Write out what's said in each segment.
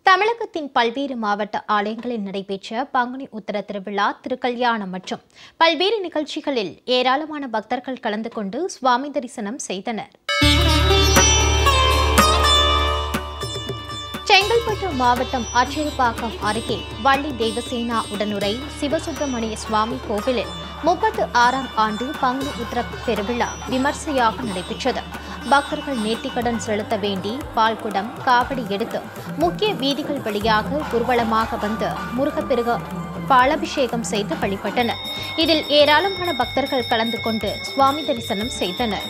தமிழகத்தின் பல்வேறு மாவட்ட ஆலயங்களில் நடைபெற்ற பங்குனி உத்தர திருவிழா திருக்கல்யாணம் மற்றும் பல்வேறு நிகழ்ச்சிகளில் ஏராளமான பக்தர்கள் கலந்து கொண்டு சுவாமி தரிசனம் செய்தனர் செங்கல்பட்டு மாவட்டம் அச்சிறுபாக்கம் அருகே வள்ளி தேவசேனா உடனுரை சிவசுப்பிரமணிய சுவாமி கோவிலில் முப்பத்து ஆறாம் ஆண்டு பங்குனி உத்தர பெருவிழா விமர்சையாக நடைபெற்றது பக்தர்கள் நேர்த்திக்கடன் செலுத்த வேண்டி பால்குடம் காவடி எடுத்து முக்கிய வீதிகள் வழியாக ஊர்வலமாக வந்து முருகப்பெருக பாலாபிஷேகம் செய்து வழிபட்டனர் இதில் ஏராளமான பக்தர்கள் கலந்து கொண்டு சுவாமி தரிசனம் செய்தனர்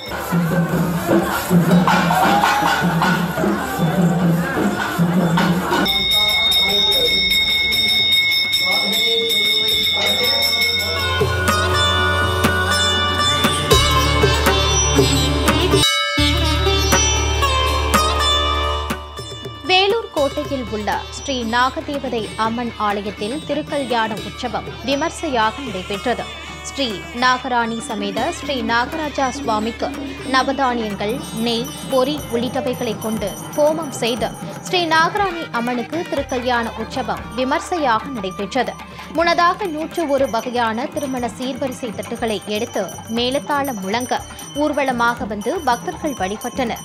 வேலூர் கோட்டையில் உள்ள ஸ்ரீ நாகதேவதை அம்மன் ஆலயத்தில் திருக்கல்யாண உற்சவம் விமர்சையாக நடைபெற்றது ஸ்ரீ நாகராணி சமேத ஸ்ரீ நாகராஜா சுவாமிக்கு நவதானியங்கள் நெய் பொறி உள்ளிட்டவைகளை கொண்டு ஹோமம் செய்து ஸ்ரீ நாகராணி அம்மனுக்கு திருக்கல்யாண உற்சவம் விமர்சையாக நடைபெற்றது முன்னதாக நூற்று ஒரு வகையான திருமண சீர்வரிசை தட்டுகளை எடுத்து மேலத்தாளம் முழங்க ஊர்வலமாக வந்து பக்தர்கள் வழிபட்டனர்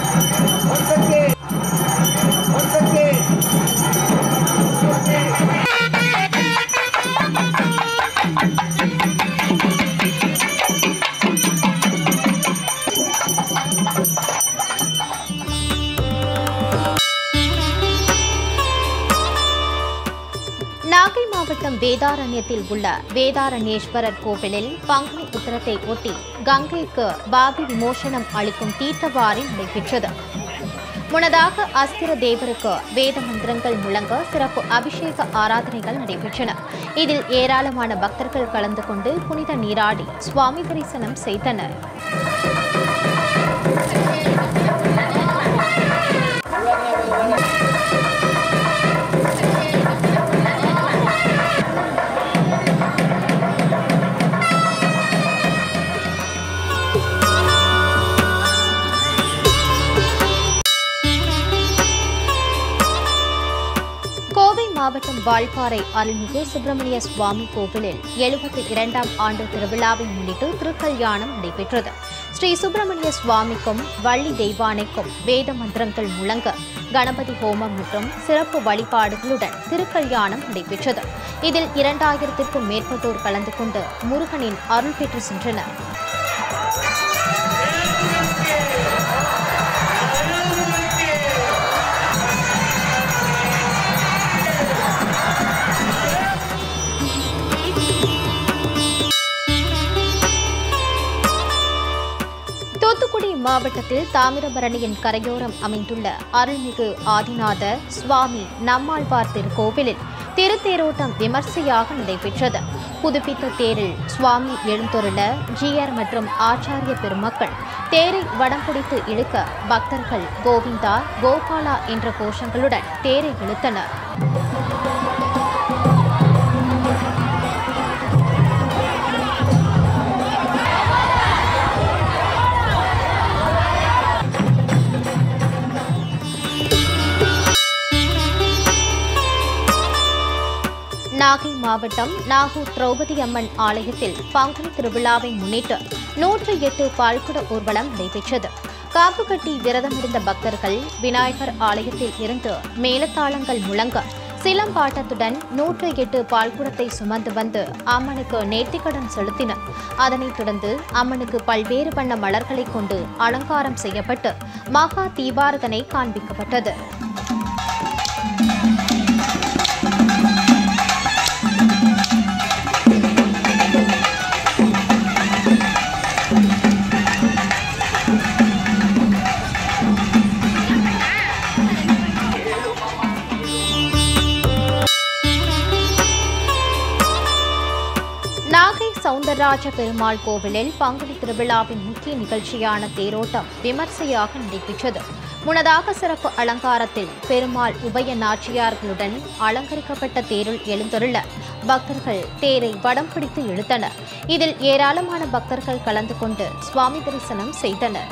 நாகை மாவட்டம் வேதாரண்யத்தில் உள்ள வேதாரண்யேஸ்வரர் கோவிலில் பங்குனி உத்தரத்தை ஒட்டி கங்கைக்கு பாவி விமோசனம் அளிக்கும் தீர்த்தவாரி நடைபெற்றது முன்னதாக அஸ்திர தேவருக்கு வேத மந்திரங்கள் முழங்க சிறப்பு அபிஷேக ஆராதனைகள் நடைபெற்றன இதில் ஏராளமான பக்தர்கள் கலந்து கொண்டு புனித நீராடி சுவாமி தரிசனம் செய்தனர் கோவை மாவட்டம் வால்பாறை அருள்மிகு சுப்பிரமணிய சுவாமி கோவிலில் எழுபத்தி இரண்டாம் ஆண்டு திருவிழாவை முன்னிட்டு திருக்கல்யாணம் நடைபெற்றது ஸ்ரீ சுப்பிரமணிய சுவாமிக்கும் வள்ளி தெய்வானைக்கும் வேத மந்திரங்கள் முழங்க கணபதி ஹோமம் மற்றும் சிறப்பு வழிபாடுகளுடன் திருக்கல்யாணம் நடைபெற்றது இதில் இரண்டாயிரத்திற்கும் மேற்பட்டோர் கலந்து கொண்டு முருகனின் அருள் பெற்று சென்றனர் தூத்துக்குடி மாவட்டத்தில் தாமிரபரணியின் கரையோரம் அமைந்துள்ள அருள்மிகு ஆதிநாத சுவாமி நம்மாழ்வார் திருக்கோவிலில் திருத்தேரோட்டம் விமர்சையாக நடைபெற்றது புதுப்பித்த தேரில் சுவாமி எழுந்தொருள ஜிஆர் மற்றும் ஆச்சாரிய பெருமக்கள் தேரை வடம் பிடித்து இழுக்க பக்தர்கள் கோவிந்தா கோபாலா என்ற கோஷங்களுடன் தேரை இழுத்தனர் நாகை மாவட்டம் நாகூர் திரௌபதி அம்மன் ஆலயத்தில் பங்குனி திருவிழாவை முன்னிட்டு நூற்று எட்டு பால்குட ஊர்வலம் நடைபெற்றது காப்பு கட்டி விரதமிருந்த பக்தர்கள் விநாயகர் ஆலயத்தில் இருந்து மேலத்தாளங்கள் முழங்க சிலம்பாட்டத்துடன் நூற்று எட்டு பால்குடத்தை சுமந்து வந்து அம்மனுக்கு நேர்த்திக்கடன் செலுத்தினர் அதனைத் தொடர்ந்து அம்மனுக்கு பல்வேறு வண்ண மலர்களை கொண்டு அலங்காரம் செய்யப்பட்டு மகா தீபாரதனை காண்பிக்கப்பட்டது நாகை சவுந்தரராஜ பெருமாள் கோவிலில் பங்குனி திருவிழாவின் முக்கிய நிகழ்ச்சியான தேரோட்டம் விமர்சையாக நடைபெற்றது முன்னதாக சிறப்பு அலங்காரத்தில் பெருமாள் உபய நாச்சியார்களுடன் அலங்கரிக்கப்பட்ட தேரில் எழுந்தருள பக்தர்கள் தேரை வடம் பிடித்து இழுத்தனர் இதில் ஏராளமான பக்தர்கள் கலந்து கொண்டு சுவாமி தரிசனம் செய்தனர்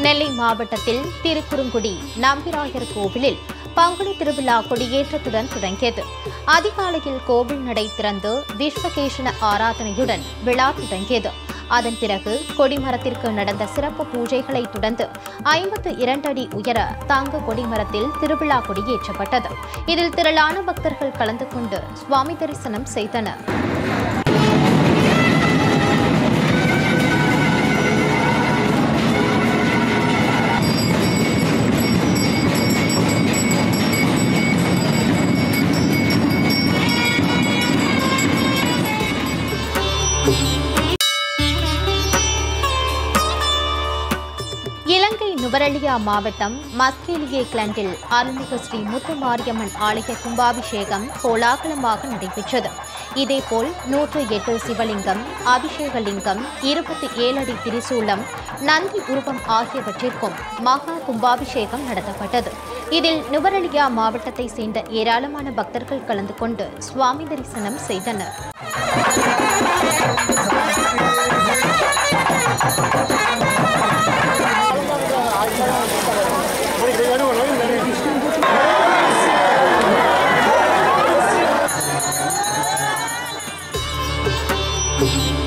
நெல்லை மாவட்டத்தில் திருக்குறுங்குடி நம்பிராயர் கோவிலில் பங்குனி திருவிழா கொடியேற்றத்துடன் தொடங்கியது அதிகாலையில் கோவில் நடை திறந்து விஸ்வகேஷன ஆராதனையுடன் விழா தொடங்கியது அதன் பிறகு கொடிமரத்திற்கு நடந்த சிறப்பு பூஜைகளை தொடர்ந்து ஐம்பத்து இரண்டு அடி உயர தங்க கொடிமரத்தில் திருவிழா கொடியேற்றப்பட்டது இதில் திரளான பக்தர்கள் கலந்து கொண்டு சுவாமி தரிசனம் செய்தனர் இலங்கை நுவரெலியா மாவட்டம் மஸ்கேலியே கிளண்டில் அருள்மிகு ஸ்ரீ முத்துமாரியம்மன் ஆலய கும்பாபிஷேகம் கோலாகலமாக நடைபெற்றது இதேபோல் நூற்று எட்டு சிவலிங்கம் அபிஷேக லிங்கம் இருபத்தி ஏழு அடி திரிசூலம் நந்தி உருவம் ஆகியவற்றிற்கும் மகா கும்பாபிஷேகம் நடத்தப்பட்டது இதில் நுவரெலியா மாவட்டத்தை சேர்ந்த ஏராளமான பக்தர்கள் கலந்து கொண்டு சுவாமி தரிசனம் செய்தனர் Thank you.